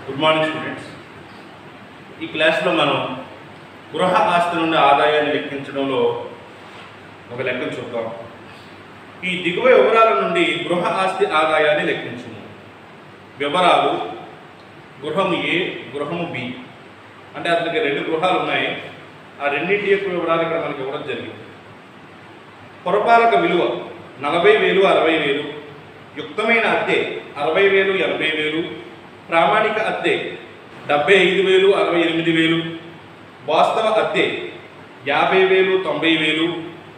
Good morning students ఈ క్లాస్లో మనం గృహ ఆస్తి నుండి ఆదాయాన్ని లెక్కించడంలో ఒక లెక్కను చూద్దాం ఈ దిగువ వివరాల నుండి గృహ ఆస్తి ఆదాయాన్ని లెక్కించుము వివరాలు గృహము ఏ గృహము బి అంటే అతనికి రెండు గృహాలు ఉన్నాయి ఆ రెండింటి యొక్క వివరాలు ఇక్కడ మనకి ఇవ్వడం జరిగింది పురపాలక విలువ నలభై వేలు అరవై వేలు యుక్తమైన అద్దె అరవై వేలు ఎనభై వేలు ప్రామాణిక అద్దె డెబ్బై ఐదు వేలు అరవై ఎనిమిది వేలు వాస్తవ అద్దె యాభై వేలు తొంభై వేలు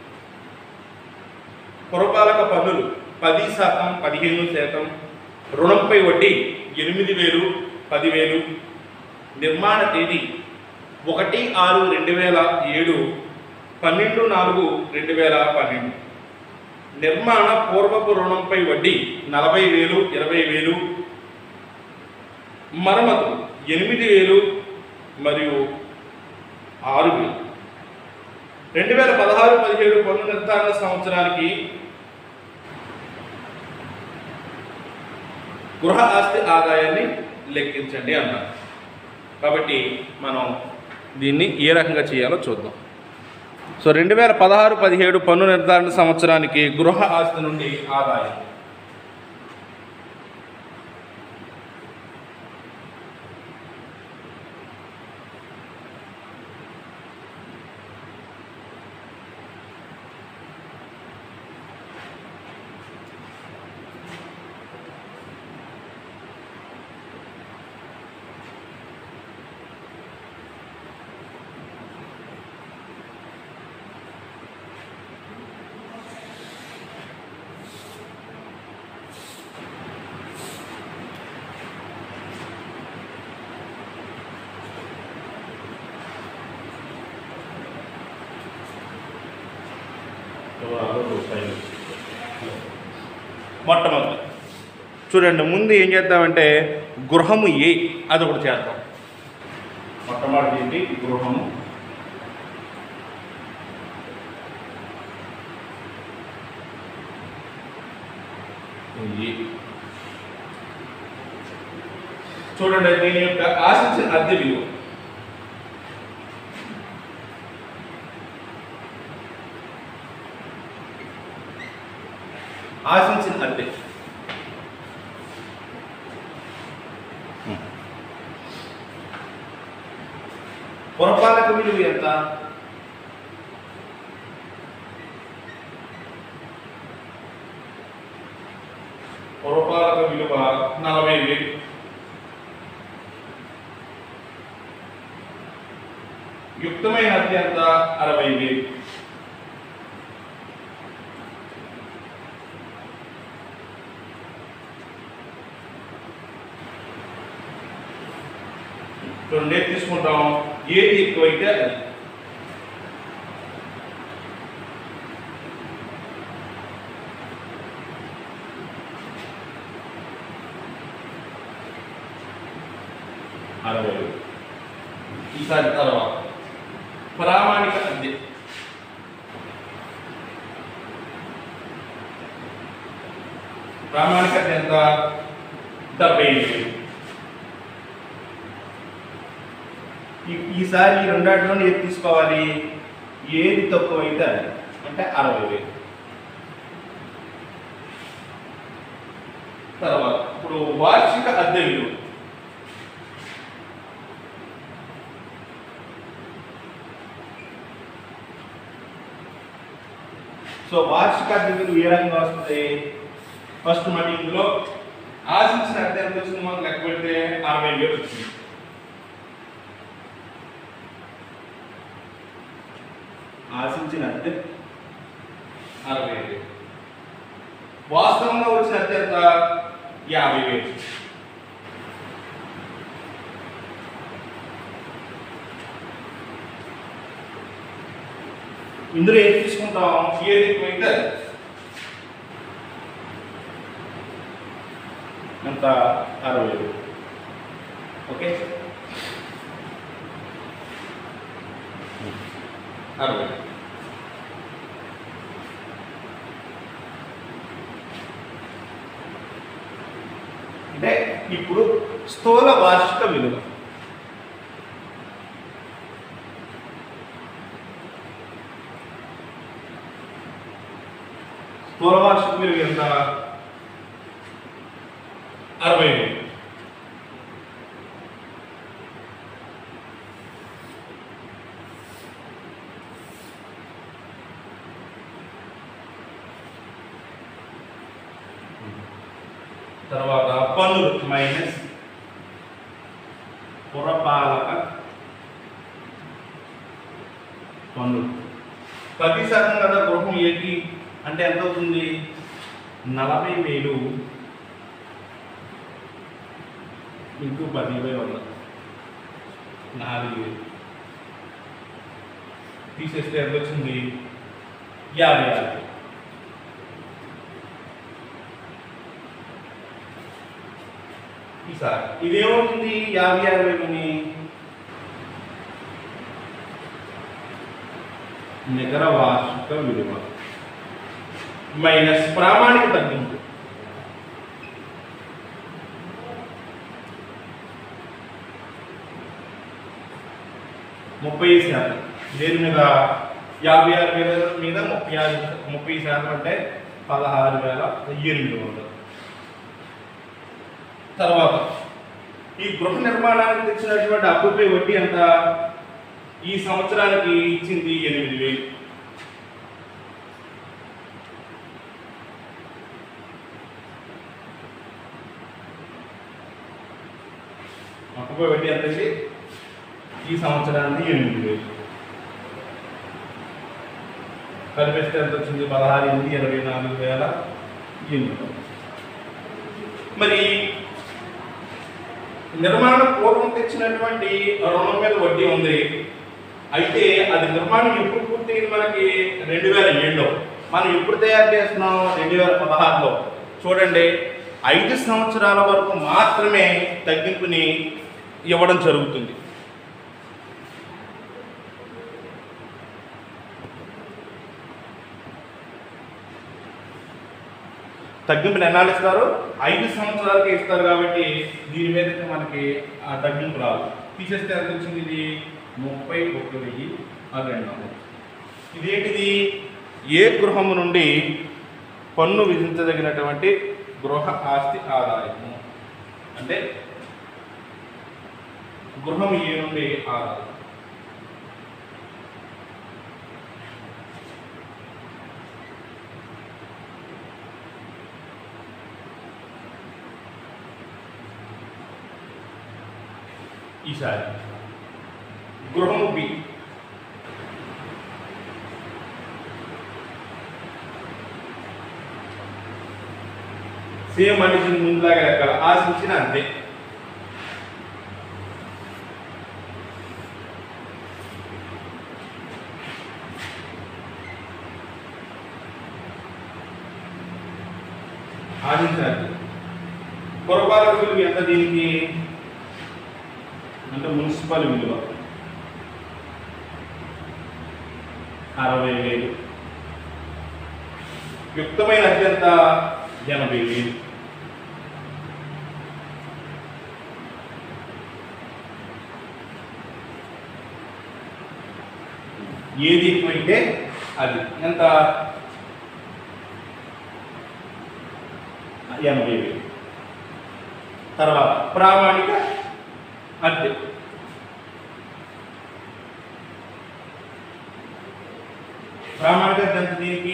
పురపాలక పన్నులు పది శాతం పదిహేను శాతం రుణంపై వడ్డీ ఎనిమిది వేలు పదివేలు నిర్మాణ తేదీ ఒకటి ఆరు రెండు వేల ఏడు పన్నెండు నాలుగు రెండు వేల పన్నెండు నిర్మాణ పూర్వపు రుణంపై వడ్డీ నలభై వేలు ఇరవై వేలు మరమ్మతు ఎనిమిది వేలు మరియు ఆరు వేలు రెండు వేల పదహారు పదిహేడు పన్ను నిర్ధారణ సంవత్సరానికి గృహ ఆస్తి ఆదాయాన్ని లెక్కించండి అన్నారు కాబట్టి మనం దీన్ని ఏ రకంగా చేయాలో చూద్దాం సో రెండు వేల పదహారు పదిహేడు పన్ను నిర్ధారణ సంవత్సరానికి గృహ ఆస్తి నుండి ఆదాయం మొట్టమొదటి చూడండి ముందు ఏం చేద్దామంటే గృహము ఏ అది ఒకటి చేద్దాం మొట్టమొదటి ఏంటి గృహము ఏ చూడండి దీని యొక్క ఆశించిన అద్దె విలువ ఆశించిన అద్దె పురపాలక విలువ ఎంత పురపాలక విలువ నలభై వేలు యుక్తమైన అద్దె ఎంత అరవై వేలు రెండే తీసుకుంటాం ఏది ఎక్కువైతే అది అరవై ఈసారి తర్వాత ప్రామాణిక అద్దె ప్రామాణిక అద్దె ఎంత డెబ్బై ఎనిమిది ఈ- ఈసారి ఈ రెండాటిలో ఏది తీసుకోవాలి ఏది తక్కువ అయితే అది అంటే అరవై వేలు తర్వాత ఇప్పుడు వార్షిక అద్దె విలువ సో వార్షిక అద్దె విలువ ఏ రకంగా వస్తుంది ఫస్ట్ మళ్ళీ ఇందులో ఆశించిన అద్దె ఎంత వస్తుంది మనకు లెక్క పెడితే అరవై వేలు వచ్చింది ఆశించిన అద్దె అరవై వేలు వాస్తవంగా వచ్చిన అద్దె ఎంత యాభై వేలు ఇందులో ఏది తీసుకుంటాం ఏది ఎక్కువైతే అది. ఎంత అరవై వేలు ఓకే అరవై అంటే ఇప్పుడు స్థూల వార్షిక విలువ స్థూల వార్షిక విలువ ఎంత అరవై వేలు తర్వాత పన్నులు మైనస్ పురపాలక పన్నులు పది శాతం కదా గృహం ఏకి అంటే ఎంత అవుతుంది నలభై వేలు ఇంటూ పది బై వంద నాలుగు వేలు తీసేస్తే ఎంత వచ్చింది యాభై ఆరు వేలు. ఈసారి ఇదేమవుతుంది యాభై ఆరు వేలని నికర వార్షిక విలువ మైనస్ ప్రామాణిక తగ్గింపు ముప్పై శాతం దేని మీద యాభై ఆరు వేల మీద ముప్పై ఆరు ముప్పై శాతం అంటే పదహారు వేల ఎనిమిది వందలు తర్వాత ఈ గృహ నిర్మాణానికి తెచ్చినటువంటి అప్పుపై వడ్డీ ఎంత ఈ సంవత్సరానికి ఇచ్చింది ఎనిమిది వేలు అప్పుపై వడ్డీ ఎంత అండి ఈ సంవత్సరానికి ఎనిమిది వేలు కలిపిస్తే ఎంత వచ్చింది పదహారు ఎనిమిది ఇరవై నాలుగు వేల ఎనిమిది మరి నిర్మాణం పూర్వం తెచ్చినటువంటి రుణం మీద వడ్డీ ఉంది అయితే అది నిర్మాణం ఎప్పుడు పూర్తయింది మనకి రెండు వేల ఏడులో మనం ఎప్పుడు తయారు చేస్తున్నాం రెండు వేల పదహారులో చూడండి ఐదు సంవత్సరాల వరకు మాత్రమే తగ్గింపుని ఇవ్వడం జరుగుతుంది తగ్గింపుని ఎన్నాళ్ళు ఇస్తారు ఐదు సంవత్సరాలకి ఇస్తారు కాబట్టి దీని మీద అయితే మనకి ఆ తగ్గింపు రాదు తీసేస్తే ఎంత వచ్చింది ఇది ముప్పై ఒక్క వెయ్యి అది రెండు వందలు ఇదేంటిది ఏ గృహము నుండి పన్ను విధించదగినటువంటి గృహ ఆస్తి ఆదాయము అంటే గృహం ఏ నుండి ఆదాయం ఈసారి గృహము బి సేమ్ మనిషి ముందులాగా లెక్కలు ఆశించిన అంతే ఆశించాలి పురపాలక విలువ ఎంత దీనికి అంటే మున్సిపల్ విలువ అరవై వేలు యుక్తమైన అత్యంత ఎనభై వేలు ఏది ఎక్కువైతే అది ఎంత ఎనభై వేలు తర్వాత ప్రామాణిక అద్దె ప్రామాణిక అద్దె ఎంత దీనికి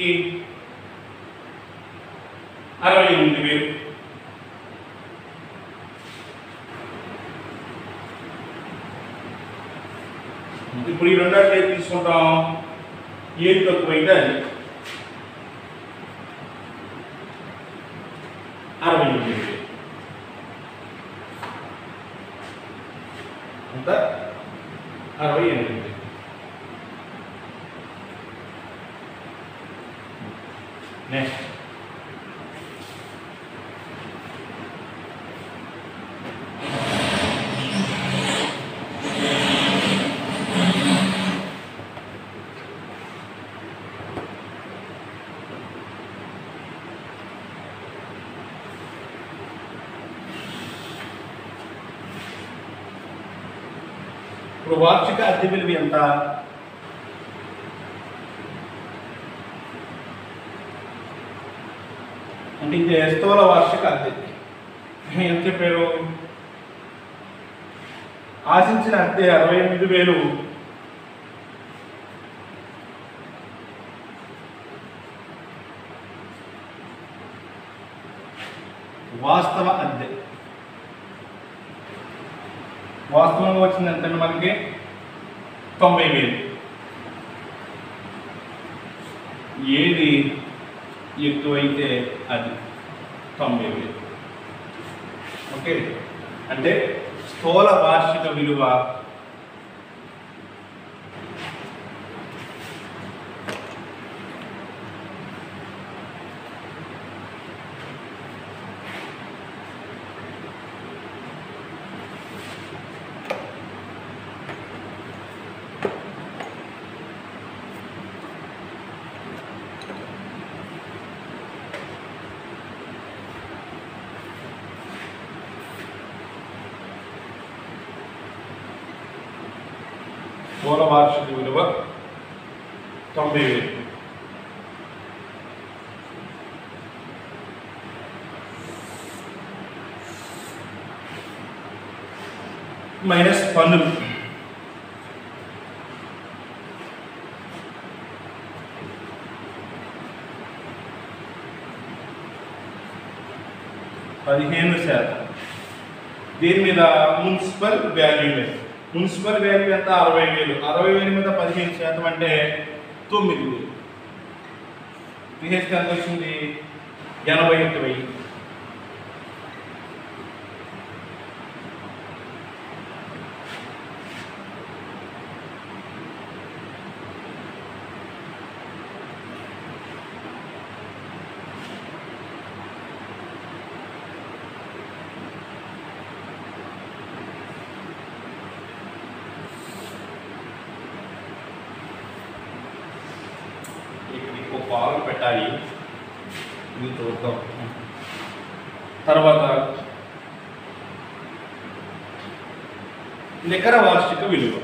అరవై ఎనిమిది వేలు ఇప్పుడు ఈ రెండాట్లు ఏది తీసుకుంటాం ఏది తక్కువైతే అది అరవై ఎనిమిది వేలు ఎంత అరవై ఎనిమిది వేలు నెక్స్ట్ ఇప్పుడు వార్షిక అద్దె విలువ ఎంత అంటే ఇది స్థూల వార్షిక అద్దె ఎంత చెప్పారు ఆశించిన అద్దె అరవై ఎనిమిది వేలు వాస్తవ అద్దె వాస్తవంగా వచ్చింది ఎంత మనకి తొంభై వేలు ఏది ఎక్కువైతే అది తొంభై వేలు ఓకే అంటే స్థూల వార్షిక విలువ స్థూల వార్షిక విలువ తొంభై వేలు మైనస్ పన్నులు పదిహేను శాతం దీని మీద మున్సిపల్ వాల్యూ లేదు మున్సిపల్ వాల్యూ ఎంత అరవై వేలు అరవై వేలు మీద పదిహేను శాతం అంటే తొమ్మిది వేలు తీసేస్తే ఎంత వచ్చింది ఎనభై ఒక్క వెయ్యి ఇక్కడ ఇంకో పాలు పెట్టాలి ఇది చూద్దాం తర్వాత నికర వార్షిక విలువ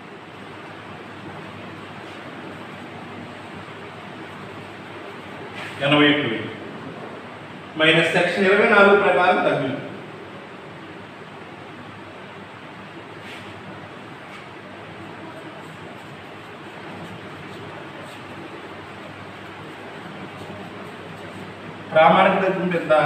ఎనభై ఒక్క వేలు మైనస్ సెక్షన్ ఇరవై నాలుగు ప్రకారం తగ్గింది ప్రామాణిక తగ్గింపు ఎంత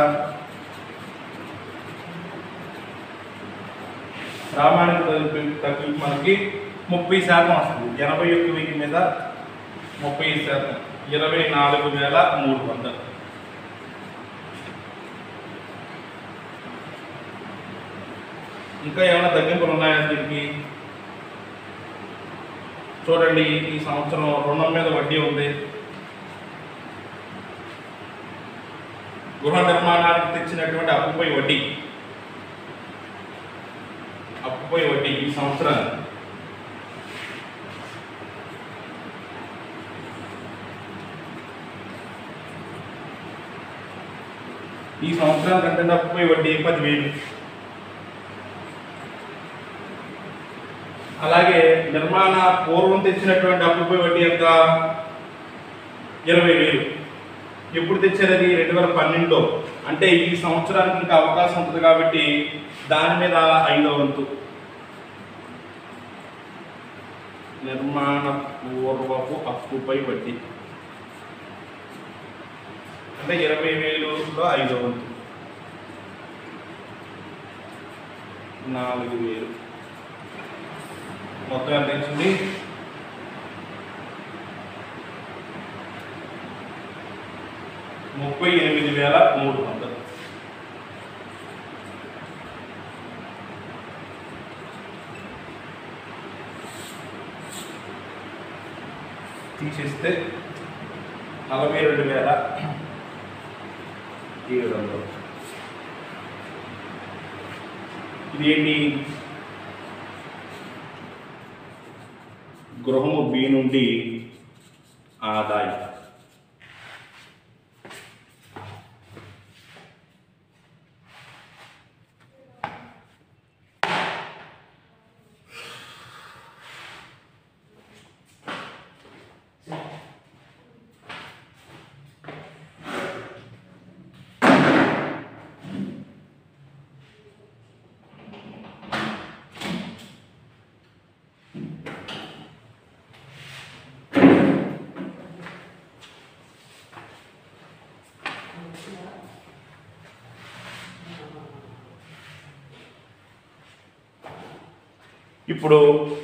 ప్రామాణిక తగ్గింపు తగ్గింపు మనకి ముప్పై శాతం వస్తుంది ఎనభై ఒక్క వెయ్యి మీద ముప్పై శాతం ఇరవై నాలుగు వేల మూడు వందలు ఇంకా ఏమైనా తగ్గింపులు ఉన్నాయా దీనికి చూడండి ఈ సంవత్సరం రుణం మీద వడ్డీ ఉంది గృహ నిర్మాణానికి తెచ్చినటువంటి అప్పుపై వడ్డీ అప్పుపై వడ్డీ ఈ సంవత్సరానికి ఈ సంవత్సరానికి అంటే అప్పుపై వడ్డీ పదివేలు అలాగే నిర్మాణ పూర్వం తెచ్చినటువంటి అప్పుపై వడ్డీ ఎంత ఇరవై వేలు ఎప్పుడు తెచ్చారు అది రెండు వేల పన్నెండులో అంటే ఈ సంవత్సరానికి ఇంకా అవకాశం ఉంటుంది కాబట్టి దాని మీద ఐదో వంతు నిర్మాణ పూర్వపు అప్పుపై వడ్డీ అంటే ఇరవై వేలులో ఐదో వంతు నాలుగు వేలు మొత్తం ఎంత ఇచ్చింది ముప్పై ఎనిమిది వేల మూడు వందలు తీసేస్తే నలభై రెండు వేల ఏడు వందలు ఇదేంటి గృహము బి నుండి ఆదాయం ఇప్పుడు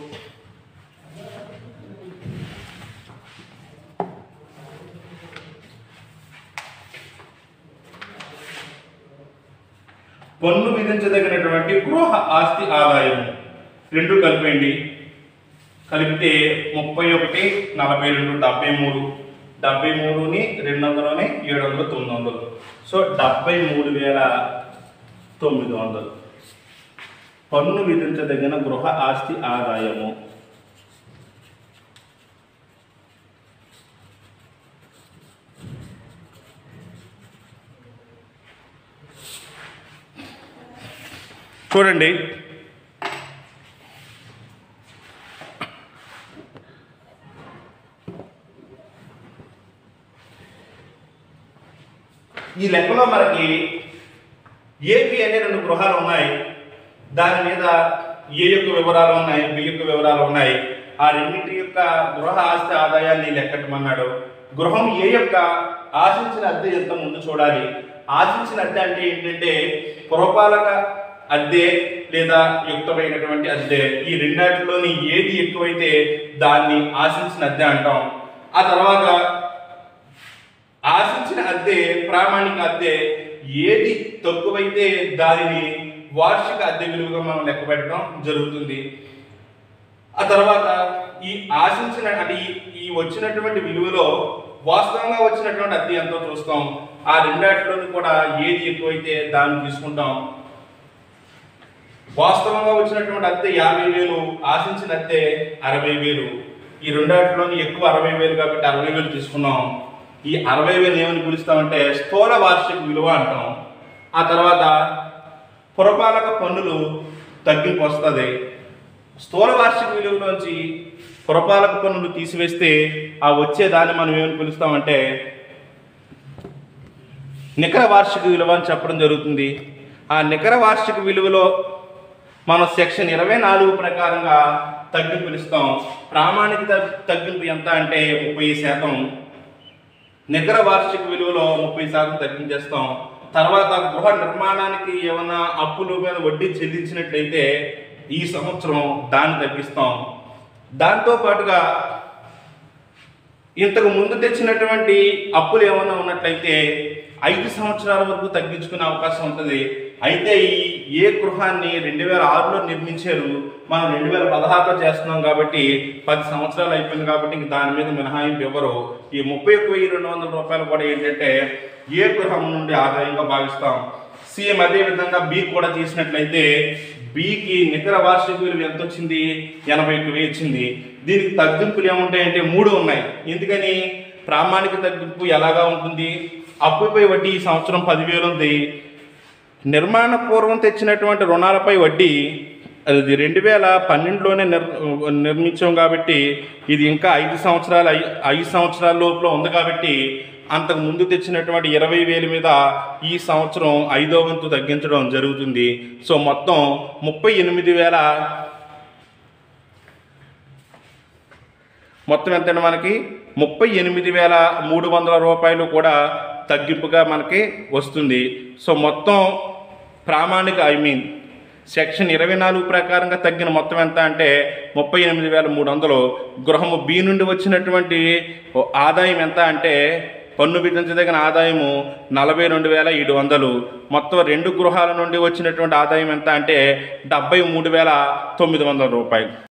పన్ను విధించదగినటువంటి గృహ ఆస్తి ఆదాయం రెండు కలిపేయండి కలిపితే ముప్పై ఒకటి నలభై రెండు డెబ్బై మూడు డెబ్బై మూడుని రెండు వందలని ఏడు వందలు తొమ్మిది వందలు సో డెబ్బై మూడు వేల తొమ్మిది వందలు పన్ను విధించదగిన గృహ ఆస్తి ఆదాయము చూడండి ఈ లెక్కలో మనకి ఏపీ అనే రెండు గృహాలు ఉన్నాయి దాని మీద ఏ యొక్క వివరాలు ఉన్నాయి బి యొక్క వివరాలు ఉన్నాయి ఆ రెండింటి యొక్క గృహ ఆస్తి ఆదాయాన్ని లెక్కటమన్నాడు గృహం ఏ యొక్క ఆశించిన అద్దె ఎంత ముందు చూడాలి ఆశించిన అద్దె అంటే ఏంటంటే పురపాలక అద్దె లేదా యుక్తమైనటువంటి అద్దె ఈ రెండాటిలోని ఏది ఎక్కువైతే దాన్ని ఆశించిన అద్దె అంటాం ఆ తర్వాత ఆశించిన అద్దె ప్రామాణిక అద్దె ఏది తక్కువైతే దానిని వార్షిక అద్దె విలువగా మనం లెక్క పెట్టడం జరుగుతుంది ఆ తర్వాత ఈ ఆశించిన అంటే ఈ- ఈ వచ్చినటువంటి విలువలో వాస్తవంగా వచ్చినటువంటి అద్దె ఎంతో చూస్తాం ఆ రెండాటిలోని కూడా ఏది ఎక్కువైతే దాన్ని తీసుకుంటాం వాస్తవంగా వచ్చినటువంటి అద్దె యాభై వేలు ఆశించిన అద్దె అరవై వేలు ఈ రెండాటిలోని ఎక్కువ అరవై వేలు కాబట్టి అరవై వేలు తీసుకున్నాం ఈ అరవై వేలు ఏమని పిలుస్తామంటే స్థూల వార్షిక విలువ అంటాం ఆ తర్వాత పురపాలక పన్నులు తగ్గింపు వస్తుంది స్థూల వార్షిక విలువలోంచి పురపాలక పన్నులు తీసివేస్తే ఆ వచ్చే దాన్ని మనం ఏమని పిలుస్తామంటే నికర వార్షిక విలువ అని చెప్పడం జరుగుతుంది ఆ నికర వార్షిక విలువలో మనం సెక్షన్ ఇరవై నాలుగు ప్రకారంగా తగ్గింపులు ఇస్తాం ప్రామాణిక తగ్- తగ్గింపు ఎంత అంటే ముప్పై శాతం నికర వార్షిక విలువలో ముప్పై శాతం తగ్గించేస్తాం తర్వాత గృహ నిర్మాణానికి ఏమైనా అప్పుల మీద వడ్డీ చెల్లించినట్లయితే ఈ సంవత్సరం దాన్ని తగ్గిస్తాం దాంతో పాటుగా ఇంతకు ముందు తెచ్చినటువంటి అప్పులు ఏమైనా ఉన్నట్లయితే ఐదు సంవత్సరాల వరకు తగ్గించుకునే అవకాశం ఉంటుంది అయితే ఈ ఏ గృహాన్ని రెండు వేల ఆరులో నిర్మించారు మనం రెండు వేల పదహారులో చేస్తున్నాం కాబట్టి పది సంవత్సరాలు అయిపోయింది కాబట్టి ఇంక దాని మీద మినహాయింపు ఇవ్వరు ఈ ముప్పై ఒక్క వెయ్యి రెండు వందల రూపాయలు కూడా ఏంటంటే ఏ గృహం నుండి ఆదాయంగా భావిస్తాం సేమ్ అదే విధంగా బి కూడా తీసినట్లయితే బికి నికర వార్షిక విలువ ఎంత వచ్చింది ఎనభై ఒక్క వెయ్యి వచ్చింది దీనికి తగ్గింపులు ఏముంటాయంటే మూడు ఉన్నాయి ఎందుకని ప్రామాణిక తగ్గింపు ఎలాగా ఉంటుంది అప్పుపై వడ్డీ ఈ సంవత్సరం పదివేలు ఉంది నిర్మాణ పూర్వం తెచ్చినటువంటి రుణాలపై వడ్డీ అది రెండు వేల పన్నెండులోనే నిర్ నిర్మించాం కాబట్టి ఇది ఇంకా ఐదు సంవత్సరాలు ఐ- ఐదు సంవత్సరాల లోపల ఉంది కాబట్టి అంతకు ముందు తెచ్చినటువంటి ఇరవై వేల మీద ఈ సంవత్సరం ఐదో వంతు తగ్గించడం జరుగుతుంది సో మొత్తం ముప్పై ఎనిమిది వేల మొత్తం ఎంత మనకి ముప్పై ఎనిమిది వేల మూడు వందల రూపాయలు కూడా తగ్గింపుగా మనకి వస్తుంది సో మొత్తం ప్రామాణిక ఐ మీన్ సెక్షన్ ఇరవై నాలుగు ప్రకారంగా తగ్గిన మొత్తం ఎంత అంటే ముప్పై ఎనిమిది వేల మూడు వందలు గృహము బి నుండి వచ్చినటువంటి ఆదాయం ఎంత అంటే పన్ను విధించదగిన ఆదాయము నలభై రెండు వేల ఏడు వందలు మొత్తం రెండు గృహాల నుండి వచ్చినటువంటి ఆదాయం ఎంత అంటే డెబ్బై మూడు వేల తొమ్మిది వందల రూపాయలు